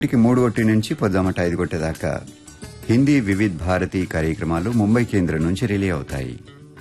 ఇప్పటికి మూడు కొట్టి నుంచి పొద్దుమట ఐదు కొట్టేదాకా హిందీ వివిధ్ భారతి కార్యక్రమాలు ముంబై కేంద్రం నుంచి రిలే అవుతాయి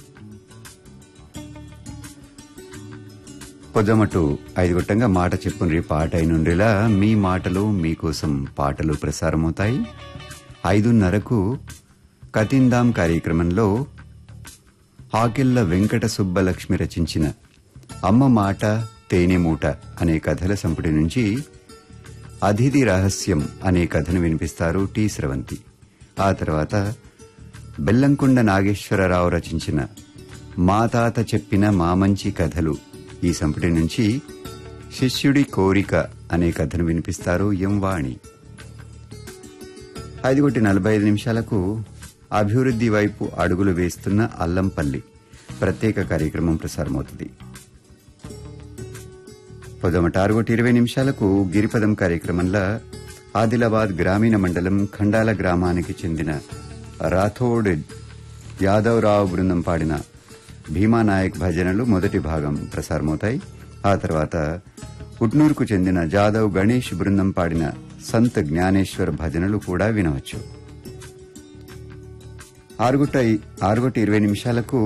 పొద్దుమటు ఐదు గొట్టంగా మాట చెప్పుండ్రి పాట అయినుండ్రిలా మీ మాటలు మీకోసం పాటలు ప్రసారమవుతాయి ఐదున్నరకు కతిందాం కార్యక్రమంలో ఆకిళ్ల వెంకట సుబ్బలక్ష్మి రచించిన అమ్మ మాట తేనె మూట అనే కథల సంపుటి నుంచి అతిథి రహస్యం అనే కథను వినిపిస్తారు టి స్రవంతి ఆ తర్వాత బెల్లంకొండ నాగేశ్వరరావు రచించిన మా తాత చెప్పిన మా మంచి కథలు ఈ సంపుటి నుంచి శిష్యుడి కోరిక అనే కథను వినిపిస్తారు ఎం వాణి ఐదు కొట్టి నలభై ఐదు నిమిషాలకు అభివృద్ది వైపు అడుగులు వేస్తున్న అల్లంపల్లి ప్రత్యేక కార్యక్రమం ప్రసారమవుతుంది పొదమట ఆరుగొట్టి ఇరవై నిమిషాలకు గిరిపదం కార్యక్రమంలో ఆదిలాబాద్ గ్రామీణ మండలం ఖండాల గ్రామానికి చెందిన రాథోడ్ యాదవరావు బృందం పాడిన భీమానాయక్ భజనలు మొదటి భాగం ప్రసారమవుతాయి ఆ తర్వాత ఉట్నూరుకు చెందిన జాదవ్ గణేష్ బృందం పాడిన సంత్ జ్ఞానేశ్వర్ భజనలు కూడా వినవచ్చు ఆరుగుట ఆరుగుట ఇరవై నిమిషాలకు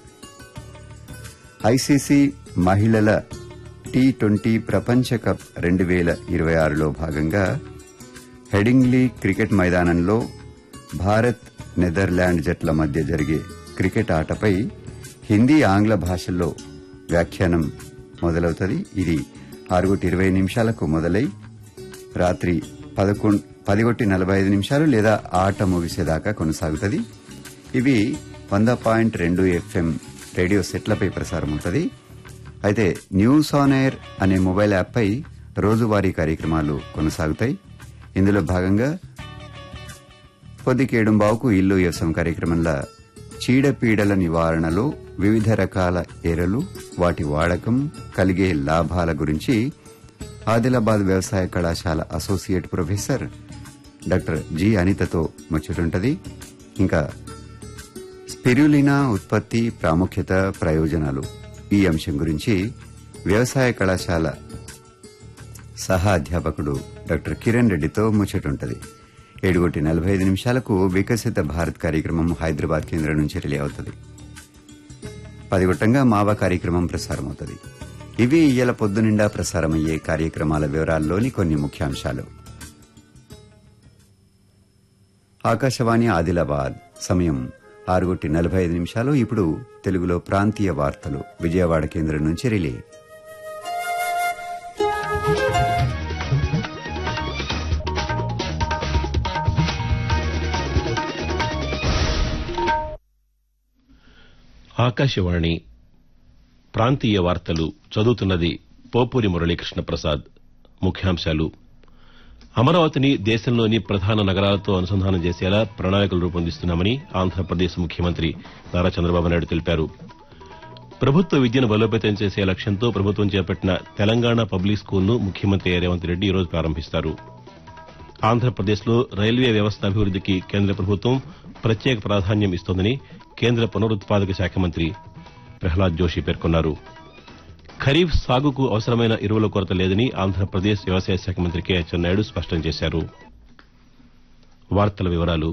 ఐసీసీ మహిళల టీ ట్వంటీ ప్రపంచ కప్ రెండు వేల ఇరవై ఆరులో భాగంగా హెడింగ్లీ క్రికెట్ మైదానంలో భారత్ నెదర్లాండ్ జట్ల మధ్య జరిగే క్రికెట్ ఆటపై హిందీ ఆంగ్ల భాషల్లో వ్యాఖ్యానం మొదలవుతుంది ఇది ఆరుగుటి ఇరవై నిమిషాలకు మొదలై రాత్రి పదకొండు పదిగొట్టి నలభై ఐదు నిమిషాలు లేదా ఆట ముగిసేదాకా కొనసాగుతుంది ఇవి వంద పాయింట్ రెండు ఎఫ్ఎం రేడియో సెట్లపై ప్రసారం ఉంటుంది అయితే న్యూస్ ఆన్ ఎయిర్ అనే మొబైల్ యాప్పై రోజువారీ కార్యక్రమాలు కొనసాగుతాయి ఇందులో భాగంగా పొద్దుకేడుంబావుకు ఇల్లు వ్యవసాయం కార్యక్రమంలో చీడపీడల నివారణలో వివిధ రకాల ఎరలు వాటి వాడకం కలిగే లాభాల గురించి ఆదిలాబాద్ వ్యవసాయ కళాశాల అసోసియేట్ ప్రొఫెసర్ డాక్టర్ జి అనితతో ముచ్చటుంటది ఇంకా స్పిరులినా ఉత్పత్తి ప్రాముఖ్యత ప్రయోజనాలు ఈ అంశం గురించి వ్యవసాయ కళాశాల సహా అధ్యాపకుడు డాక్టర్ కిరణ్ రెడ్డితో ముచ్చటుంటది ఏడుగొట్టి నలభై ఐదు నిమిషాలకు వికసిత భారత్ కార్యక్రమం హైదరాబాద్ కేంద్రం నుంచి రిలే అవుతుంది పదిగొట్టంగా మావా కార్యక్రమం ప్రసారమవుతుంది ఇవి ఇయ్యల పొద్దునిండా ప్రసారమయ్యే కార్యక్రమాల వివరాల్లోని కొన్ని ముఖ్యాంశాలు ఆకాశవాణి ఆదిలాబాద్ సమయం ఆరుగొట్టి నలభై ఐదు నిమిషాలు ఇప్పుడు తెలుగులో ప్రాంతీయ వార్తలు విజయవాడ కేంద్రం నుంచి రిలే ఆకాశవాణి ప్రాంతీయ వార్తలు చదువుతున్నది పోపూరి మురళీకృష్ణ ప్రసాద్ ముఖ్యాంశాలు అమరావతిని దేశంలోని ప్రధాన నగరాలతో అనుసంధానం చేసేలా ప్రణాళికలు రూపొందిస్తున్నామని ఆంధ్రప్రదేశ్ ముఖ్యమంత్రి నారా చంద్రబాబు నాయుడు తెలిపారు ప్రభుత్వ విద్యను బలోపేతం చేసే లక్ష్యంతో ప్రభుత్వం చేపట్టిన తెలంగాణ పబ్లిక్ స్కూల్ను ముఖ్యమంత్రి రేవంత్ రెడ్డి ఈరోజు ప్రారంభిస్తారు ఆంధ్రప్రదేశ్లో రైల్వే వ్యవస్థ అభివృద్దికి కేంద్ర ప్రభుత్వం ప్రత్యేక ప్రాధాన్యం ఇస్తోందని కేంద్ర పునరుత్పాదక శాఖ మంత్రి ప్రహ్లాద్ జోషి పేర్కొన్నారు ఖరీఫ్ సాగుకు అవసరమైన ఎరువుల కొరత లేదని ఆంధ్రప్రదేశ్ వ్యవసాయ శాఖ మంత్రి కె అచ్చెన్నాయుడు స్పష్టం చేశారు వార్తల వివరాలు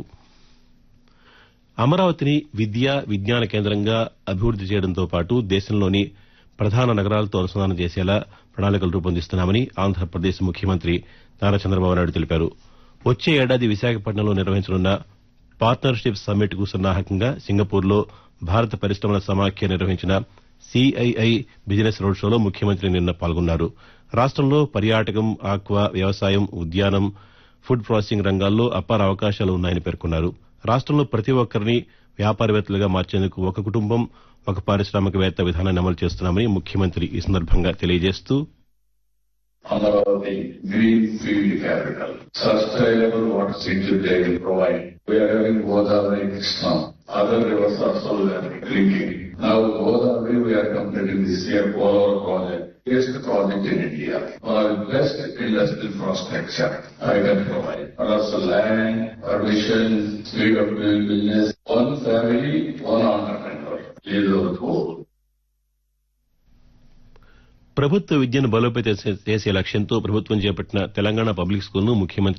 అమరావతిని విద్యా విజ్ఞాన కేంద్రంగా అభివృద్ది చేయడంతో పాటు దేశంలోని ప్రధాన నగరాలతో అనుసంధానం చేసేలా ప్రణాళికలు రూపొందిస్తున్నామని ఆంధ్రప్రదేశ్ ముఖ్యమంత్రి నారా చంద్రబాబు నాయుడు తెలిపారు వచ్చే ఏడాది విశాఖపట్నంలో నిర్వహించనున్న పార్ట్నర్షిప్ సమ్మిట్ కు సన్నాహకంగా సింగపూర్లో భారత పరిశ్రమల సమాఖ్య నిర్వహించిన సిఐఐ బిజినెస్ రోడ్ షోలో ముఖ్యమంత్రి నిన్న పాల్గొన్నారు రాష్టంలో పర్యాటకం ఆక్వా వ్యవసాయం ఉద్యానం ఫుడ్ ప్రాసెసింగ్ రంగాల్లో అపార అవకాశాలు ఉన్నాయని పేర్కొన్నారు రాష్టంలో ప్రతి ఒక్కరిని వ్యాపారవేత్తలుగా మార్చేందుకు ఒక కుటుంబం ఒక పారిశ్రామికవేత్త విధానాన్ని అమలు చేస్తున్నామని ముఖ్యమంత్రి ఈ సందర్భంగా తెలియజేస్తూ Amaravati Greenfield Capital. Sustainable water security they will provide. We are having Godavari Krishna. Other rivers also we are drinking. Now Godavari we are completing this year Polar project. Best project in India. Our best industrial infrastructure I can provide. And also land, permission, speed of doing business. One family, one entrepreneur. These are the goal. ప్రభుత్వ విద్యను బలోపేతం చేసే లక్ష్యంతో ప్రభుత్వం చేపట్టిన Telangana public స్కూల్ను ముఖ్యమంత్రి